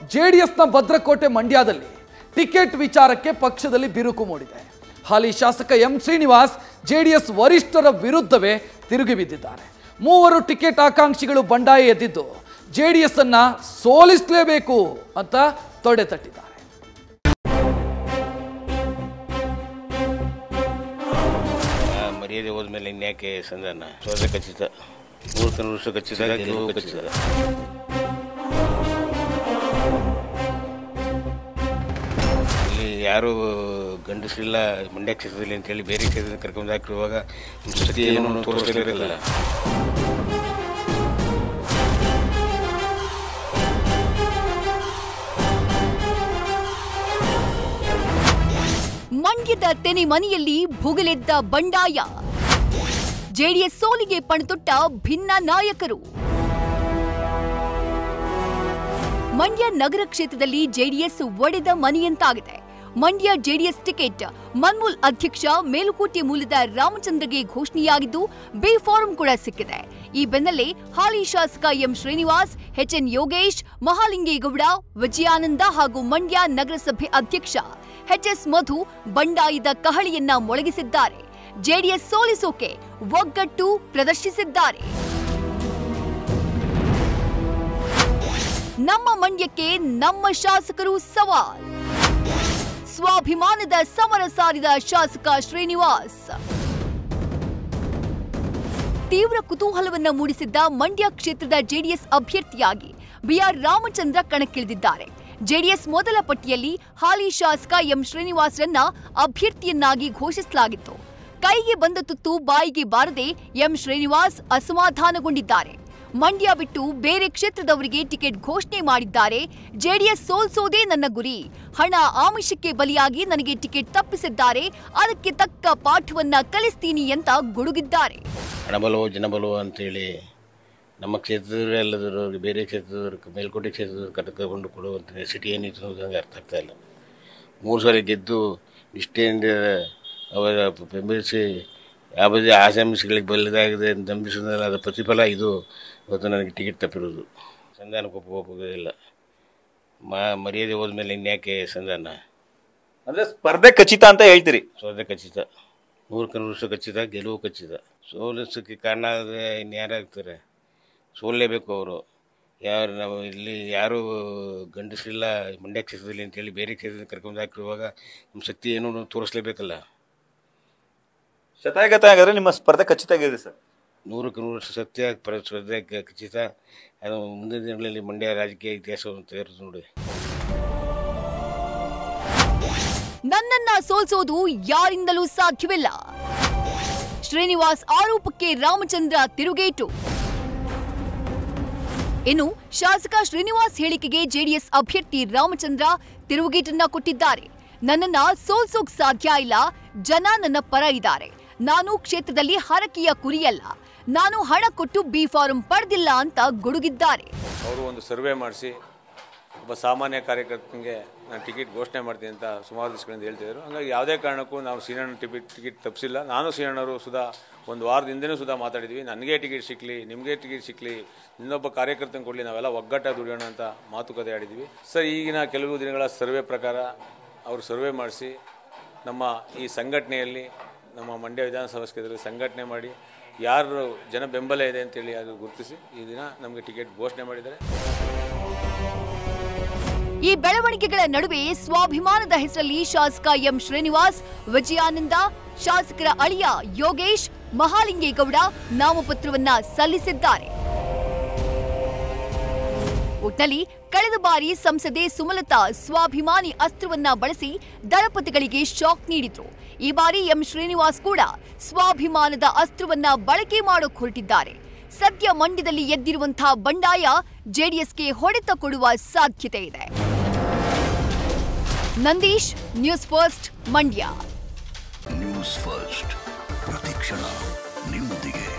ಜೆಡಿಎಸ್ನ ಭದ್ರಕೋಟೆ ಮಂಡ್ಯದಲ್ಲಿ ಟಿಕೆಟ್ ವಿಚಾರಕ್ಕೆ ಪಕ್ಷದಲ್ಲಿ ಬಿರುಕು ಮೂಡಿದೆ ಹಾಲಿ ಶಾಸಕ ಎಂ ಶ್ರೀನಿವಾಸ್ ಜೆಡಿಎಸ್ ವರಿಷ್ಠರ ವಿರುದ್ಧವೇ ತಿರುಗಿ ಬಿದ್ದಿದ್ದಾರೆ ಮೂವರು ಟಿಕೆಟ್ ಆಕಾಂಕ್ಷಿಗಳು ಬಂಡಾಯ ಎದ್ದಿದ್ದು ಜೆಡಿಎಸ್ ಅನ್ನ ಸೋಲಿಸಲೇಬೇಕು ಅಂತ ತೊಡೆ ತಟ್ಟಿದ್ದಾರೆ ಆ ಮರ್ಯಾದೆ ಹೋದ್ಮೇಲೆ ಇನ್ಯಾಕೆ ಸಂಧಾನ ಸೋದೆ ಖಚಿತ ನೂರಕ್ಕೆ ನೂರು ವರ್ಷ ಖಚಿತ ಗೆಲುವು ಖಚಿತ ಇಲ್ಲಿ ಯಾರು ಗಂಡಸರಿಲ್ಲ ಮಂಡ್ಯ ಕ್ಷೇತ್ರದಲ್ಲಿ ಅಂತೇಳಿ ಬೇರೆ ಕ್ಷೇತ್ರದಲ್ಲಿ ಕರ್ಕೊಂಡು ಹಾಕಿರುವಾಗ ಸತಿ ಏನು ತೋರಿಸಲಿರಲ್ಲ ಮಂಡ್ಯದ ತೆನೆ ಮನೆಯಲ್ಲಿ ಭುಗಿಲೆದ್ದ ಬಂಡಾಯ ಜೆಡಿಎಸ್ ಸೋಲಿಗೆ ಪಣತೊಟ್ಟ ಭಿನ್ನ ನಾಯಕರು ಮಂಡ್ಯ ನಗರ ಕ್ಷೇತ್ರದಲ್ಲಿ ಜೆಡಿಎಸ್ ಒಡೆದ ಮನೆಯಂತಾಗಿದೆ ಮಂಡ್ಯ ಜೆಡಿಎಸ್ ಟಿಕೆಟ್ ಮನ್ಮೂಲ್ ಅಧ್ಯಕ್ಷ ಮೇಲುಕೋಟೆ ಮೂಲದ ರಾಮಚಂದ್ರಗೆ ಘೋಷಣೆಯಾಗಿದ್ದು ಬಿ ಫಾರಂ ಕೂಡ ಸಿಕ್ಕಿದೆ ಈ ಬೆನ್ನಲ್ಲೇ ಹಾಲಿ ಶಾಸಕ ಎಂ ಶ್ರೀನಿವಾಸ್ ಎಚ್ಎನ್ ಯೋಗೇಶ್ ಮಹಾಲಿಂಗೇಗೌಡ ವಿಜಯಾನಂದ ಹಾಗೂ ಮಂಡ್ಯ ನಗರಸಭೆ ಅಧ್ಯಕ್ಷ ಎಚ್ಎಸ್ ಮಧು ಬಂಡಾಯದ ಕಹಳಿಯನ್ನ ಮೊಳಗಿಸಿದ್ದಾರೆ ಜೆಡಿಎಸ್ ಸೋಲಿಸೋಕೆ ಒಗ್ಗಟ್ಟು ಪ್ರದರ್ಶಿಸಿದ್ದಾರೆ ನಮ್ಮ ಮಂಡ್ಯಕ್ಕೆ ನಮ್ಮ ಶಾಸಕರು ಸವಾಲ್ ಸ್ವಾಭಿಮಾನದ ಸಮರ ಸಾರಿದ ಶಾಸಕ ಶ್ರೀನಿವಾಸ್ ತೀವ್ರ ಕುತೂಹಲವನ್ನ ಮೂಡಿಸಿದ್ದ ಮಂಡ್ಯ ಕ್ಷೇತ್ರದ ಜೆಡಿಎಸ್ ಅಭ್ಯರ್ಥಿಯಾಗಿ ಬಿಆರ್ ರಾಮಚಂದ್ರ ಕಣಕ್ಕಿಳಿದಿದ್ದಾರೆ ಜೆಡಿಎಸ್ ಮೊದಲ ಪಟ್ಟಿಯಲ್ಲಿ ಹಾಲಿ ಶಾಸಕ ಎಂ ಶ್ರೀನಿವಾಸ್ರನ್ನ ಅಭ್ಯರ್ಥಿಯನ್ನಾಗಿ ಘೋಷಿಸಲಾಗಿತ್ತು ಕೈಗೆ ಬಂದ ತುತ್ತು ಬಾಯಿಗೆ ಬಾರದೆ ಎಂ ಶ್ರೀನಿವಾಸ್ ಅಸಮಾಧಾನಗೊಂಡಿದ್ದಾರೆ ಮಂಡ್ಯ ಬಿಟ್ಟು ಬೇರೆ ಕ್ಷೇತ್ರದವರಿಗೆ ಟಿಕೆಟ್ ಘೋಷಣೆ ಮಾಡಿದ್ದಾರೆ ಜೆಡಿಎಸ್ ಸೋಲ್ಸೋದೇ ನನ್ನ ಗುರಿ ಹಣ ಆಮಿಷಕ್ಕೆ ಬಲಿಯಾಗಿ ನನಗೆ ಟಿಕೆಟ್ ತಪ್ಪಿಸಿದ್ದಾರೆ ಅದಕ್ಕೆ ತಕ್ಕ ಪಾಠವನ್ನ ಕಲಿಸ್ತೀನಿ ಅಂತ ಗುಡುಗಿದ್ದಾರೆ ಹಣಬಲವೋ ಜನಬಲವೋ ಅಂತೇಳಿ ನಮ್ಮ ಕ್ಷೇತ್ರದವರು ಎಲ್ಲದರವ್ರಿಗೆ ಬೇರೆ ಕ್ಷೇತ್ರದವ್ರಿಗೆ ಮೇಲ್ಕೋಟೆ ಕ್ಷೇತ್ರದವ್ರು ಕರ್ಕೊಂಡು ಕೊಡುವಂಥ ಸಿಟಿ ಏನಿತ್ತು ಅನ್ನೋದು ನನಗೆ ಅರ್ಥ ಆಗ್ತಾ ಇಲ್ಲ ಮೂರು ಸಲ ಗೆದ್ದು ನಿಷ್ಠೆಯಿಂದ ಅವರ ಬೆಂಬಲಿಸಿ ಯಾವುದೇ ಆಶಾಂಶಗಳಿಗೆ ಬಲ್ಲದಾಗಿದೆ ನಂಬಿಸಿದ್ರಲ್ಲ ಅದರ ಪ್ರತಿಫಲ ಇದು ಇವತ್ತು ನನಗೆ ಟಿಕೆಟ್ ತಪ್ಪಿರೋದು ಸಂಧಾನಕ್ಕೆ ಒಪ್ಪುವುದಿಲ್ಲ ಮಾ ಮರ್ಯಾದೆ ಹೋದ್ಮೇಲೆ ಇನ್ಯಾಕೆ ಸಂಧಾನ ಅಂದ್ರೆ ಸ್ಪರ್ಧೆ ಖಚಿತ ಅಂತ ಹೇಳ್ತೀರಿ ಸೋದೆ ಖಚಿತ ನೂರಕ್ಕೆ ನೂರು ವರ್ಷ ಖಚಿತ ಗೆಲುವು ಖಚಿತ ಸೋಲಿಸೋಕ್ಕೆ ಕಾರಣ ಆದರೆ ಇನ್ಯಾರಾಗ್ತಾರೆ ಸೋಲ್ಲೇಬೇಕು ಅವರು ಯಾರು ನಾವು ಇಲ್ಲಿ ಯಾರು ಗಂಡಸರಿಲ್ಲ ಮಂಡ್ಯ ಕ್ಷೇತ್ರದಲ್ಲಿ ಅಂತೇಳಿ ಬೇರೆ ಕ್ಷೇತ್ರದಲ್ಲಿ ಕರ್ಕೊಂಡು ಹಾಕಿರುವಾಗ ನಮ್ಮ ಶಕ್ತಿ ಏನು ಅನ್ನೋದು ತೋರಿಸ್ಲೇಬೇಕಲ್ಲ ಶತಾಯಗತ ಹಾಗಾದ್ರೆ ನಿಮ್ಮ ಸ್ಪರ್ಧೆ ಖಚಿತ ಆಗಿದೆ ಸರ್ ನೂರಕ್ಕೆ ನೂರು ವರ್ಷ ಸತ್ಯ ಪರ ಸ್ಪರ್ಧೆ ಕ- ಖಚಿತ ಅದು ಮುಂದಿನ ದಿನಗಳಲ್ಲಿ ಮಂಡ್ಯ ರಾಜಕೀಯ ಇತಿಹಾಸವನ್ನು ತೆಗೆದು ನೋಡಿ ನನ್ನನ್ನ ಸೋಲ್ಸೋದು ಯಾರಿಂದಲೂ ಸಾಧ್ಯವಿಲ್ಲ ಶ್ರೀನಿವಾಸ್ ಆರೋಪಕ್ಕೆ ರಾಮಚಂದ್ರ ತಿರುಗೇಟು ಇನ್ನು ಶಾಸಕ ಶ್ರೀನಿವಾಸ್ ಹೇಳಿಕೆಗೆ ಜೆಡಿಎಸ್ ಅಭ್ಯರ್ಥಿ ರಾಮಚಂದ್ರ ತಿರುಗೇಟನ್ನ ಕೊಟ್ಟಿದ್ದಾರೆ ನನ್ನನ್ನ ಸೋಲ್ಸೋಕ್ ಸಾಧ್ಯ ಇಲ್ಲ ಜನ ನನ್ನ ಪರ ಇದ್ದಾರೆ ನಾನು ಕ್ಷೇತ್ರದಲ್ಲಿ ಹರಕೆಯ ಕುರಿಯಲ್ಲ ನಾನು ಹಣ ಕೊಟ್ಟು ಬಿ ಫಾರಂ ಪಡೆದಿಲ್ಲ ಅಂತ ಗುಡುಗಿದ್ದಾರೆ ಅವರು ಒಂದು ಸರ್ವೆ ಮಾಡಿಸಿ ಒಬ್ಬ ಸಾಮಾನ್ಯ ಕಾರ್ಯಕರ್ತನಿಗೆ ನಾನು ಟಿಕೆಟ್ ಘೋಷಣೆ ಮಾಡ್ತೀನಿ ಅಂತ ಸುಮಾರು ದಿವಸಗಳಿಂದ ಹೇಳ್ತಿದ್ರು ಹಂಗಾಗಿ ಯಾವುದೇ ಕಾರಣಕ್ಕೂ ನಾವು ಸೀನಣ್ಣ ಟಿಕೆಟ್ ಟಿಕೆಟ್ ತಪ್ಪಿಸಿಲ್ಲ ನಾನು ಸೀನಣ್ಣವರು ಸುಧಾ ಒಂದು ವಾರದಿಂದನೂ ಸುಧಾ ಮಾತಾಡಿದ್ವಿ ನನಗೆ ಟಿಕೆಟ್ ಸಿಕ್ಕಲಿ ನಿಮಗೆ ಟಿಕೆಟ್ ಸಿಕ್ಕಲಿ ಇನ್ನೊಬ್ಬ ಕಾರ್ಯಕರ್ತನ ಕೊಡಲಿ ನಾವೆಲ್ಲ ಒಗ್ಗಟ್ಟಾಗಿ ದುಡಿಯೋಣ ಅಂತ ಮಾತುಕತೆ ಆಡಿದ್ವಿ ಸರ್ ಈಗಿನ ಕೆಲವು ದಿನಗಳ ಸರ್ವೆ ಪ್ರಕಾರ ಅವರು ಸರ್ವೆ ಮಾಡಿಸಿ ನಮ್ಮ ಈ ಸಂಘಟನೆಯಲ್ಲಿ ನಮ್ಮ ಮಂಡ್ಯ ವಿಧಾನಸಭಾ ಕ್ಷೇತ್ರದಲ್ಲಿ ಸಂಘಟನೆ ಮಾಡಿ ಯಾರು ಜನ ಬೆಂಬಲ ಇದೆ ಅಂತೇಳಿ ಅದು ಗುರುತಿಸಿ ಈ ದಿನ ನಮಗೆ ಟಿಕೆಟ್ ಘೋಷಣೆ ಮಾಡಿದ್ದಾರೆ ಈ ಬೆಳವಣಿಗೆಗಳ ನಡುವೆ ಸ್ವಾಭಿಮಾನದ ಹೆಸರಲ್ಲಿ ಶಾಸಕ ಎಂ ಶ್ರೀನಿವಾಸ್ ವಿಜಯಾನಂದ ಶಾಸಕರ ಅಳಿಯ ಯೋಗೇಶ್ ಮಹಾಲಿಂಗೇಗೌಡ ನಾಮಪತ್ರವನ್ನ ಸಲ್ಲಿಸಿದ್ದಾರೆ ಒಟ್ನಲ್ಲಿ ಕಳೆದ ಬಾರಿ ಸಂಸದೆ ಸುಮಲತಾ ಸ್ವಾಭಿಮಾನಿ ಅಸ್ತ್ರವನ್ನ ಬಳಸಿ ದಳಪತಿಗಳಿಗೆ ಶಾಕ್ ನೀಡಿದ್ರು ಈ ಬಾರಿ ಎಂ ಶ್ರೀನಿವಾಸ್ ಕೂಡ ಸ್ವಾಭಿಮಾನದ ಅಸ್ತ್ರವನ್ನ ಬಳಕೆ ಮಾಡೋಕ್ ಹೊರಟಿದ್ದಾರೆ ಸದ್ಯ ಮಂಡ್ಯದಲ್ಲಿ ಎದ್ದಿರುವಂತಹ ಬಂಡಾಯ ಜೆಡಿಎಸ್ಗೆ ಹೊಡೆತ ಕೊಡುವ ಸಾಧ್ಯತೆ ಇದೆ Nandish news first Mandya news first ಪ್ರತಿಕ್ಷಣ ನಿಮ್ಮೊಂದಿಗೆ